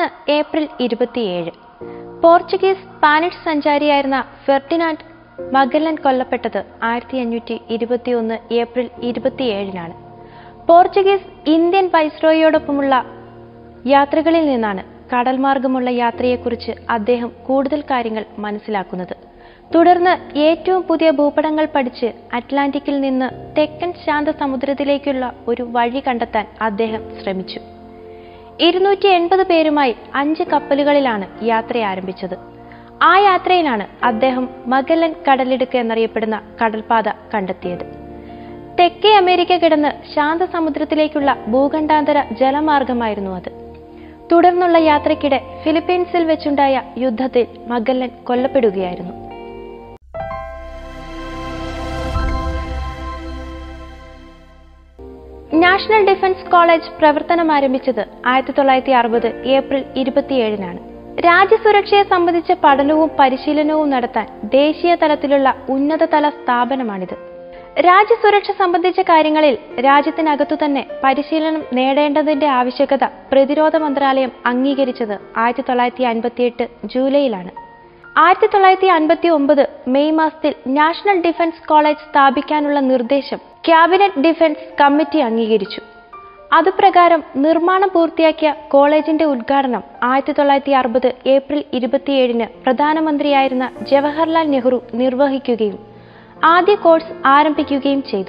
ഇന്ന് ഏപ്രിൽ ഇരുപത്തിയേഴ് Portuguese Spanish സഞ്ചാരിയായിരുന്ന ഫെർഡിനാൻഡ് മഗല്ലൻ കൊല്ലപ്പെട്ടത് ആയിരത്തി അഞ്ഞൂറ്റി ഇരുപത്തിയൊന്ന് ഏപ്രിൽ ഇരുപത്തിയേഴിനാണ് പോർച്ചുഗീസ് ഇന്ത്യൻ വൈസ്രോയിയോടൊപ്പമുള്ള യാത്രകളിൽ നിന്നാണ് കടൽ മാർഗമുള്ള യാത്രയെക്കുറിച്ച് അദ്ദേഹം കൂടുതൽ കാര്യങ്ങൾ മനസ്സിലാക്കുന്നത് തുടർന്ന് ഏറ്റവും പുതിയ ഭൂപടങ്ങൾ പഠിച്ച് അറ്റ്ലാന്റിക്കിൽ നിന്ന് തെക്കൻ ശാന്ത സമുദ്രത്തിലേക്കുള്ള ഒരു വഴി കണ്ടെത്താൻ അദ്ദേഹം ശ്രമിച്ചു ഇരുന്നൂറ്റി എൺപത് പേരുമായി അഞ്ച് കപ്പലുകളിലാണ് യാത്ര ആരംഭിച്ചത് ആ യാത്രയിലാണ് അദ്ദേഹം മഗല്ലൻ കടലിടുക്ക് എന്നറിയപ്പെടുന്ന കടൽപാത കണ്ടെത്തിയത് തെക്കേ അമേരിക്ക കിടന്ന് ശാന്തസമുദ്രത്തിലേക്കുള്ള ഭൂഖണ്ഡാന്തര ജലമാർഗമായിരുന്നു അത് തുടർന്നുള്ള യാത്രയ്ക്കിടെ ഫിലിപ്പീൻസിൽ വെച്ചുണ്ടായ യുദ്ധത്തിൽ മഗല്ലൻ കൊല്ലപ്പെടുകയായിരുന്നു നാഷണൽ ഡിഫൻസ് കോളേജ് പ്രവർത്തനം ആരംഭിച്ചത് ആയിരത്തി തൊള്ളായിരത്തി അറുപത് ഏപ്രിൽ ഇരുപത്തിയേഴിനാണ് രാജ്യസുരക്ഷയെ സംബന്ധിച്ച പഠനവും പരിശീലനവും നടത്താൻ ദേശീയ തലത്തിലുള്ള ഉന്നതതല സ്ഥാപനമാണിത് രാജ്യസുരക്ഷ സംബന്ധിച്ച കാര്യങ്ങളിൽ രാജ്യത്തിനകത്തു തന്നെ പരിശീലനം നേടേണ്ടതിന്റെ ആവശ്യകത പ്രതിരോധ മന്ത്രാലയം അംഗീകരിച്ചത് ആയിരത്തി തൊള്ളായിരത്തി അൻപത്തിയെട്ട് ജൂലൈയിലാണ് ആയിരത്തി തൊള്ളായിരത്തി അൻപത്തി ഒമ്പത് മെയ് മാസത്തിൽ നാഷണൽ ഡിഫൻസ് കോളേജ് സ്ഥാപിക്കാനുള്ള നിർദ്ദേശം ക്യാബിനറ്റ് ഡിഫൻസ് കമ്മിറ്റി അംഗീകരിച്ചു അതുപ്രകാരം നിർമ്മാണം പൂർത്തിയാക്കിയ കോളേജിന്റെ ഉദ്ഘാടനം ആയിരത്തി തൊള്ളായിരത്തി അറുപത് ഏപ്രിൽ ഇരുപത്തിയേഴിന് പ്രധാനമന്ത്രിയായിരുന്ന ജവഹർലാൽ നെഹ്റു നിർവഹിക്കുകയും ആദ്യ കോഴ്സ് ആരംഭിക്കുകയും ചെയ്തു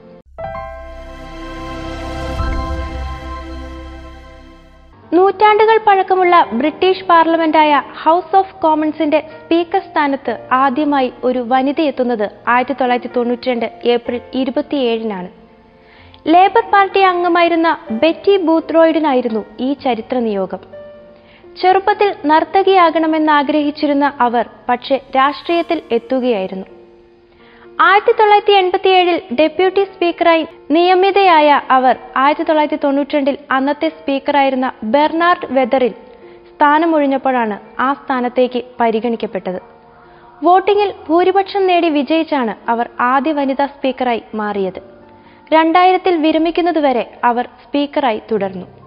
നൂറ്റാണ്ടുകൾ പഴക്കമുള്ള ബ്രിട്ടീഷ് പാർലമെന്റായ ഹൗസ് ഓഫ് കോമൺസിന്റെ സ്പീക്കർ സ്ഥാനത്ത് ആദ്യമായി ഒരു വനിത എത്തുന്നത് ആയിരത്തി തൊള്ളായിരത്തി തൊണ്ണൂറ്റി രണ്ട് ഏപ്രിൽ ഇരുപത്തിയേഴിനാണ് ലേബർ പാർട്ടി അംഗമായിരുന്ന ബെറ്റി ബൂത്ത്റോയിഡിനായിരുന്നു ഈ ചരിത്ര നിയോഗം ചെറുപ്പത്തിൽ നർത്തകിയാകണമെന്ന് ആഗ്രഹിച്ചിരുന്ന അവർ പക്ഷേ രാഷ്ട്രീയത്തിൽ എത്തുകയായിരുന്നു ആയിരത്തി തൊള്ളായിരത്തി എൺപത്തിയേഴിൽ ഡെപ്യൂട്ടി സ്പീക്കറായി നിയമിതയായ അവർ ആയിരത്തി തൊള്ളായിരത്തി തൊണ്ണൂറ്റിരണ്ടിൽ അന്നത്തെ സ്പീക്കറായിരുന്ന ബെർണാർഡ് വെദറിൽ സ്ഥാനമൊഴിഞ്ഞപ്പോഴാണ് ആ സ്ഥാനത്തേക്ക് പരിഗണിക്കപ്പെട്ടത് വോട്ടിംഗിൽ ഭൂരിപക്ഷം നേടി വിജയിച്ചാണ് അവർ ആദ്യ വനിതാ സ്പീക്കറായി മാറിയത് രണ്ടായിരത്തിൽ വിരമിക്കുന്നതുവരെ അവർ സ്പീക്കറായി തുടർന്നു